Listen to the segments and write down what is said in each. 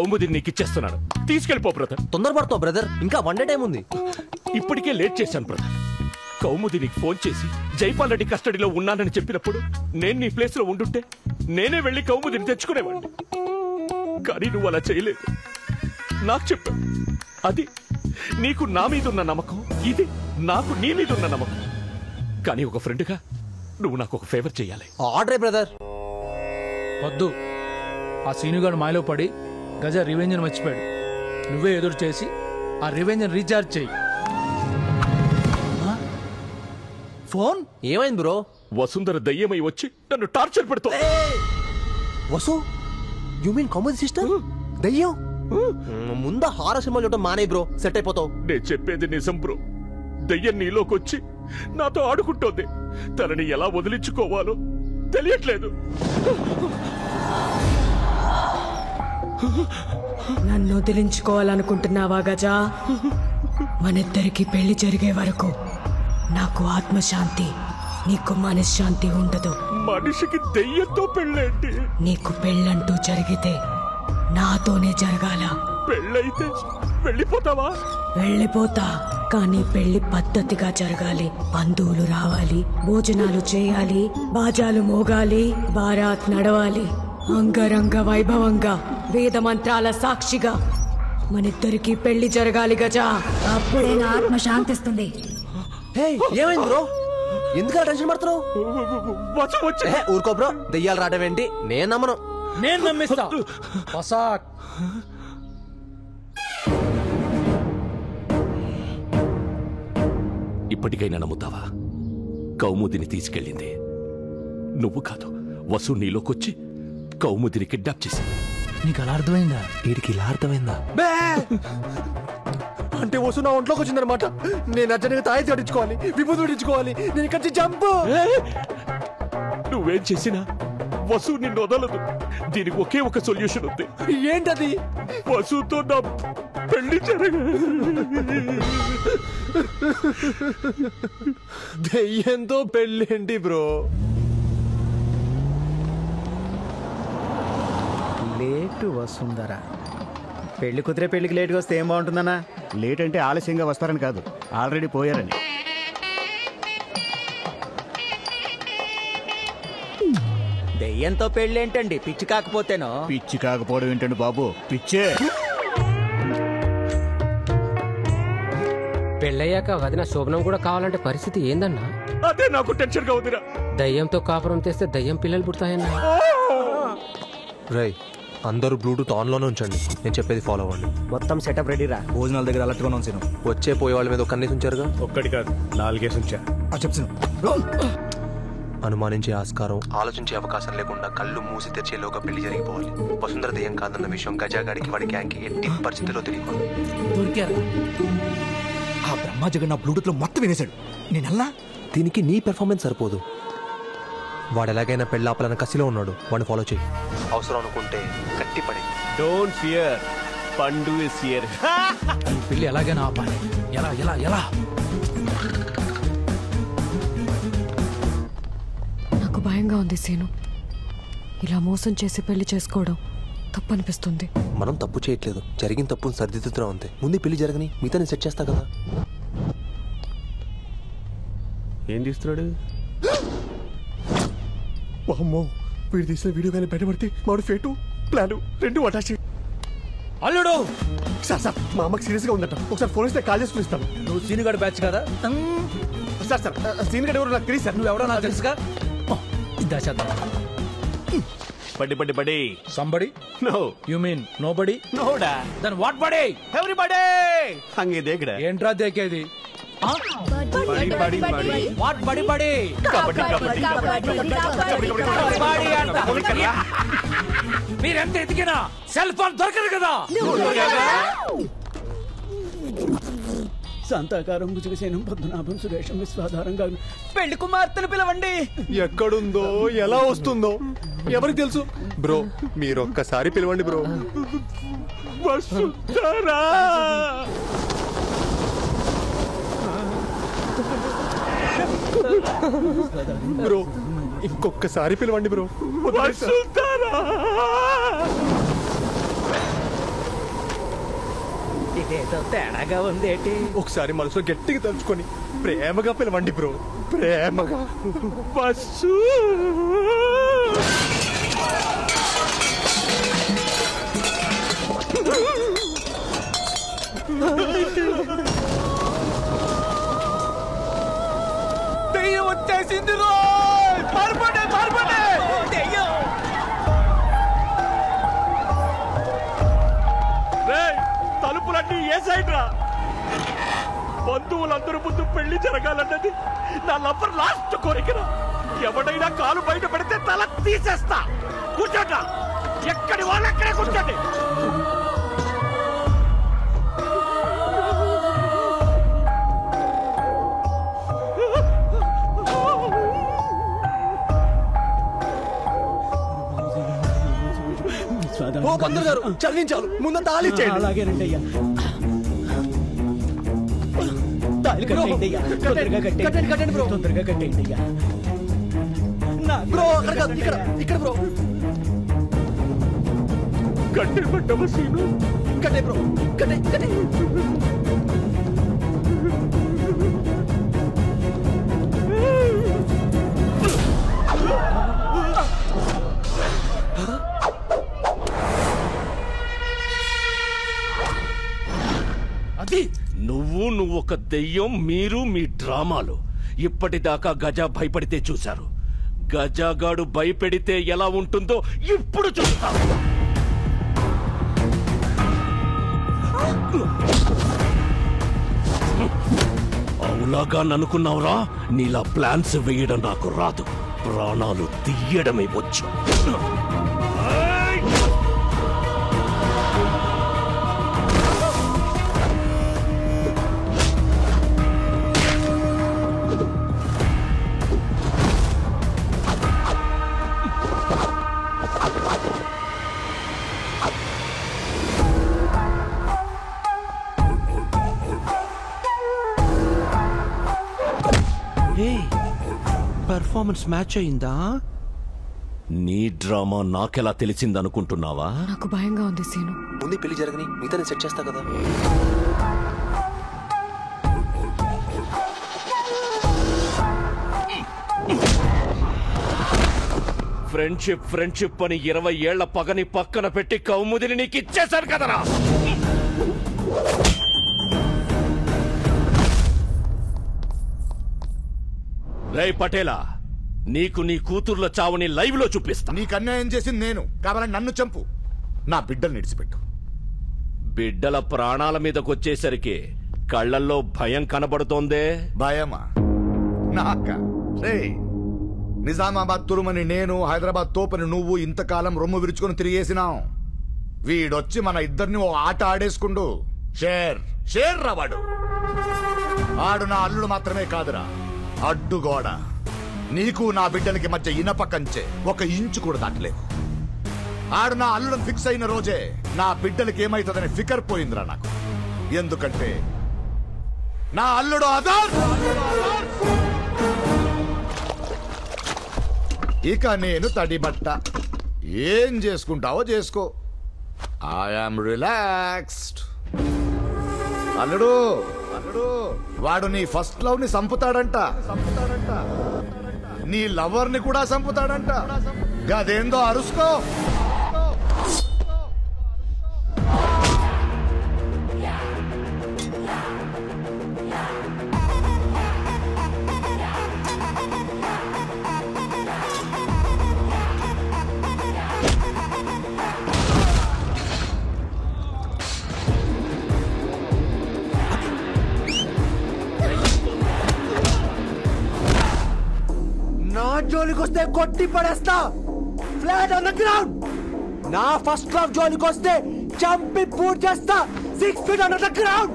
కౌముదిని నీకు ఇచ్చేస్తున్నాను తీసుకెళ్ళిపో బ్రదర్ తొందరపడతావు బ్రదర్ ఇంకా వన్ డే టైం ఉంది ఇప్పటికే లేట్ చేశాను బ్రదర్ కౌముది నీకు ఫోన్ చేసి జైపాల్ రెడ్డి కస్టడీలో ఉన్నానని చెప్పినప్పుడు నేను నీ ప్లేస్ లో ఉండుంటే నేనే వెళ్ళి కౌముదిని తెచ్చుకునేవాడిని కానీ నువ్వు అలా చేయలేదు నాకు చెప్పావు అది నీకు నా మీద ఉన్న నమ్మకం ఇది నాకు నీ మీద ఉన్న నమ్మకం కానీ ఒక ఫ్రెండ్గా నువ్వు నాకు ఒక ఫేవర్ చేయాలి ఆర్డరే బ్రదర్ వద్దు ఆ సీనుగాడు మాయలో పడి గజ రివెంజ్ని మర్చిపోయాడు నువ్వే ఎదురు చేసి ఆ రివెంజ్ని రీఛార్జ్ చేయి ఫోన్ ఏమైంది బ్రో వసుంధర దయ్యమై వచ్చి నన్ను టార్చర్ పెడుతూ Vasu you mean comedy sister దయ్యం ముందా హారర్ సినిమా చూడటం మానే బ్రో సెట్ అయిపోతావు నేను చెప్పేది నిజం బ్రో దయ్యం నీలోకి వచ్చి నాతో ఆడుకుంటోంది తనని ఎలా వదిలించుకోవాలో తెలియట్లేదు నన్ను వదిలించుకోవాలనుకుంటున్నావా గజా మనిద్దరికి పెళ్లి జరిగే వరకు నాకు ఆత్మశాంతి నీకు మనశ్శాంతి ఉండదు మనిషికి దెయ్యంతో పెళ్ళేంటి నీకు పెళ్ళంటూ జరిగితే నాతోనే జరగాల పెళ్ళైతే వెళ్ళిపోతావా వెళ్ళిపోతా కానీ పెళ్లి పద్ధతిగా జరగాలి బంధువులు రావాలి భోజనాలు చేయాలి బాజాలు మోగాలి బారాత్ నడవాలి అంగరంగ వైభవంగా వేద మంత్రాల సాక్షిగా మనిద్దరికి పెళ్లి జరగాలి గజా అప్పుడే నా ఆత్మ శాంతిస్తుంది హే ఏమైంది బ్రో ఎందుకలా టెన్షన్ పడుతున్నావు వసు వచ్చి ఏ, ఊరుకో బ్రో దెయ్యాలు రావడం ఏంటి నేను నమ్మను నేను నమ్మిస్తా పసాక్ ఇప్పటికైనా నమ్ముతావా కౌముదిని తీసుకెళ్ళింది నువ్వు కాదు వసు నీలోకొచ్చి కౌముదిని కిడ్నాప్ చేసింది నీకు అలా అర్థమైందా వీడికి ఇలా అర్థమైందా అంటే వసు నా ఒంట్లోకి వచ్చిందనమాట నేను అర్జెంట్గా తాయి కట్టించుకోవాలి విభూతి పెట్టించుకోవాలి నేను ఇక్కడి నుంచి జంపు నువ్వేం చేసినా వసు నిన్ను వదలదు దీనికి ఒకే ఒక సొల్యూషన్ ఉంది ఏంటది వసుతో నా పెళ్లి జరగాలి దెయ్యంతో పెళ్ళేంటి బ్రో లేటు వసుంధర పెళ్లి కుదిరే పెళ్లికి లేట్గా వస్తే ఏం బాగుంటుందన్నా లేట్ అంటే ఆలస్యంగా వస్తారని కాదు ఆల్రెడీ పోయారని దెయ్యంతో పెళ్లి ఏంటండి పిచ్చి కాకపోతేనో పిచ్చి కాకపోవడం ఏంటండి బాబు పిచ్చే పెళ్ళయ్యాక వదిన శోభనం కూడా కావాలంటే పరిస్థితి ఏందన్నా అదే నాకు టెన్షన్ గా ఉందిరా దయ్యంతో కాపురం చేస్తే దయ్యం పిల్లలు పుడతాయన్నా రై అందరూ బ్లూటూత్ ఆన్ లోనే ఉంచండి నేను చెప్పేది ఫాలో అవ్వండి మొత్తం సెటప్ రెడీరా భోజనాల దగ్గర అలర్ట్గా ఉంచాను వచ్చే పోయే వాళ్ళ మీద ఒక కన్నీసి ఉంచారుగా ఒక్కటి కాదు నాలుగేసి ఉంచా చెప్తాను అనుమానించే ఆస్కారం ఆలోచించే అవకాశం లేకుండా కళ్ళు మూసి తెరిచేలోగా పెళ్లి జరిగిపోవాలి వసుంధర దెయ్యం కాదన్న విషయం గజాగాడికి వాడి గ్యాంగ్కి ఎట్టి పరిస్థితిలో తెలియకూడదు దొరికారు ఆ బ్రహ్మ జగన్ నా బ్లూటూత్ లో మొత్తం వినేశాడు నేను అల్లా దీనికి నీ పెర్ఫార్మెన్స్ సరిపోదు వాడు ఎలాగైనా పెళ్ళాపాలన్న కసిలో ఉన్నాడు వాడిని ఫాలో చేయి అవసరం అనుకుంటే గట్టి పడి don't fear Pandu is here ఈ పెళ్లి ఎలాగైనా ఆపాలి ఎలా ఎలా ఎలా నాకు భయంగా ఉంది సీను ఇలా మోసం చేసి పెళ్లి చేసుకోవడం తప్పనిపిస్తుంది మనం తప్పు చేయట్లేదు జరిగిన తప్పును సరిదిద్దుతున్నాం అంతే ముందు ఈ పెళ్లి జరగని మిగతా నేను సెట్ చేస్తా కదా ఏం తీస్తున్నాడు అమ్మో వీడు తీసిన వీడియో కానీ బయటపడితే మాడు ఫేటు ప్లాను రెండు అటాచ్ అల్లుడు సార్ సార్ మా అమ్మకి సీరియస్ గా ఉందట ఒకసారి ఫోన్ ఇస్తే కాల్ చేసుకుని ఇస్తాను నువ్వు సీనుగాడు బ్యాచ్ కదా సార్ సార్ సీన్ గడ్ ఎవరు నాకు తెలియదు సార్ నువ్వెవడో నాకు తెలుసుగా ఇద్దా చేద్దాం body body body somebody no you mean nobody నోడా దెన్ వాట్ బడి ఎవ్రీబడి హంగే దేకడ ఏంట్రా దేకేది బడి బడి బడి వాట్ బడి బడి కబడ్డీ కబడ్డీ బడి అంట మీరెంత ఎతికినా సెల్ ఫోన్ దొరకదు కదా శాంతాకారం భుజగసేనం పద్మనాభం సురేషం విశ్వాధారంగా పెళ్లి కుమార్తెను పిలవండి ఎక్కడుందో ఎలా వస్తుందో ఎవరికి తెలుసు బ్రో మీరు ఒక్కసారి పిలవండి బ్రో వసుంధరా బ్రో ఇంకొకసారి పిలవండి బ్రో వసుంధరా ఇదేదో తేడాగా ఉందేటి ఒకసారి మనసులో గట్టిగా తలుచుకొని ప్రేమగా పిలవండి బ్రో ప్రేమగా బస్సు దెయ్యం వచ్చేసింది పారిపోండి పారిపోండి దెయ్యం రేయ్, తలుపులన్నీ ఏ సైడ్ రా బంధువులందరూ ముందు పెళ్లి జరగాలన్నది నా లవ్వర్ లాస్ట్ కోరికరా ఎవడైనా కాలు బయట పెడితే తల తీసేస్తా కూర్చోట ఎక్కడి వాళ్ళు అక్కడే కూర్చోండి ఓ పంతులు గారు చదివించాలు ముందు తాళి చేయండి అలాగేనండి అయ్యా తాళి కట్టేయండి అయ్యా తొందరగా కట్టేయండి కట్టండి బ్రో తొందరగా కట్టేయండి అయ్యా బ్రో అక్కడ కాదు ఇక్కడ ఇక్కడ బ్రో కట్టె పెట్టవ సీను కట్టే బ్రో కట్టే కట్టే అది నువ్వు నువ్వు ఒక దెయ్యం మీరు మీ డ్రామాలు ఇప్పటిదాకా గజ భయపడితే చూశారు గజగాడు భయపెడితే ఎలా ఉంటుందో ఇప్పుడు చూస్తాం అవులాగా ననుకున్నావురా నీలా ప్లాన్స్ వేయడం నాకు రాదు ప్రాణాలు తీయడమే వచ్చు ఏయ్! పర్ఫార్మెన్స్ మ్యాచ్ అయిందా నీ డ్రామా నాకెలా తెలిసిందనుకుంటున్నావా నాకు భయంగా ఉంది సీను ముందు పెళ్లి జరగని మిగతా నేను సెట్ చేస్తా కదా ఫ్రెండ్షిప్ ఫ్రెండ్షిప్ అని ఇరవై ఏళ్ల పగని పక్కన పెట్టి కౌముదిని నీకు ఇచ్చేశాను కదరా రే పటేలా నీకు నీ కూతుర్ల చావుని లైవ్ లో చూపిస్తా నీకు అన్యాయం చేసింది నేను కావాలని నన్ను చంపు నా బిడ్డలు నిడిచిపెట్టు బిడ్డల ప్రాణాల మీదకొచ్చేసరికి కళ్ళల్లో భయం కనబడుతోందే భయమా నాక రే నిజామాబాద్ తురుమని నేను హైదరాబాద్ తోపని నువ్వు ఇంతకాలం రొమ్ము విరుచుకొని తిరిగేసినాం వీడొచ్చి మన ఇద్దరిని ఓ ఆట ఆడేసుకుండు షేర్ షేర్ రావాడు ఆడు నా అల్లుడు మాత్రమే కాదురా అడ్డుగోడ నీకు నా బిడ్డలకి మధ్య ఇనప కంచె ఒక ఇంచు కూడా దాటలేదు ఆడు నా అల్లుడం ఫిక్స్ అయిన రోజే నా బిడ్డలకి ఏమైతుందని ఫికర్ పోయిందిరా నాకు ఎందుకంటే నా అల్లుడు ఆధార్ ఇక నేను తడిబట్ట ఏం చేసుకుంటావో చేసుకో ఐఆమ్ రిలాక్స్డ్ అల్లుడు అల్లుడు వాడు నీ ఫస్ట్ లవ్ ని సంపుతాడంట సంపుతాడంట నీ లవర్ ని కూడా సంపుతాడంట గదేందో అరుసుకో నా జోలికి వస్తే కొట్టి పడేస్తా ఫ్లాట్ ఆన్ ద గ్రౌండ్ నా ఫస్ట్ లవ్ జోలికి వస్తే చంపి పూర్తి చేస్తా six feet on the ground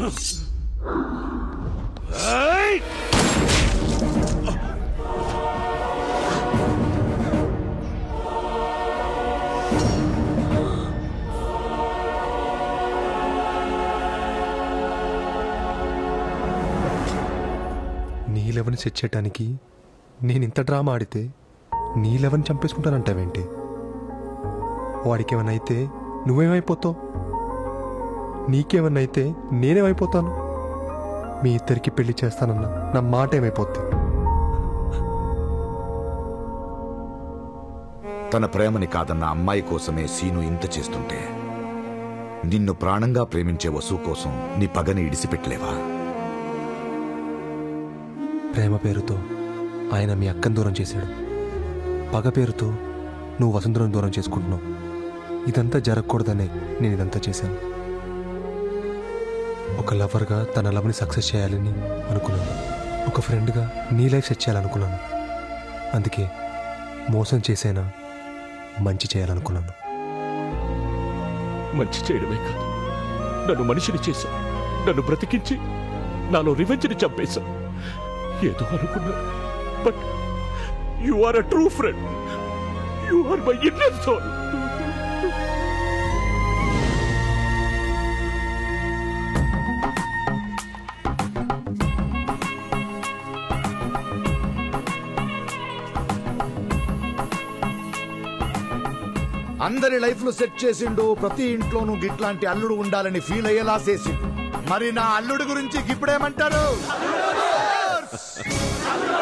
నీ లెవెన్ సెట్ చేయడానికి నేను ఇంత డ్రామా ఆడితే నీ లెవెన్ చంపేసుకుంటానంటావేంటి వాడికేమన్నా అయితే నువ్వేమైపోతావు నీకేమన్నా అయితే నేనేమైపోతాను మీ ఇద్దరికి పెళ్లి చేస్తానన్నా నా మాట ఏమైపోద్ది తన ప్రేమని కాదన్న అమ్మాయి కోసమే సీను ఇంత చేస్తుంటే నిన్ను ప్రాణంగా ప్రేమించే వసు కోసం నీ పగని ఇడిసిపెట్టలేవా ప్రేమ పేరుతో ఆయన మీ అక్కని దూరం చేశాడు పగ పేరుతో నువ్వు వసుంధరను దూరం చేసుకుంటున్నావు ఇదంతా జరగకూడదనే నేను ఇదంతా చేశాను ఒక లవర్గా తన లవ్ని సక్సెస్ చేయాలని అనుకున్నాను ఒక ఫ్రెండ్గా నీ లైఫ్ సెట్ చేయాలనుకున్నాను అందుకే మోసం చేసేనా మంచి చేయాలనుకున్నాను మంచి చేయడమే కాదు నన్ను మనిషిని చేశావు నన్ను బ్రతికించి నాలో రివెంజ్ని చంపేశావు ఏదో అనుకున్నా but you are a true friend you are my inner soul అందరి లైఫ్ లో సెట్ చేసిండు ప్రతి ఇంట్లోనూ గిట్లాంటి అల్లుడు ఉండాలని ఫీల్ అయ్యేలా చేసిండు మరి నా అల్లుడి గురించి ఇప్పుడేమంటారు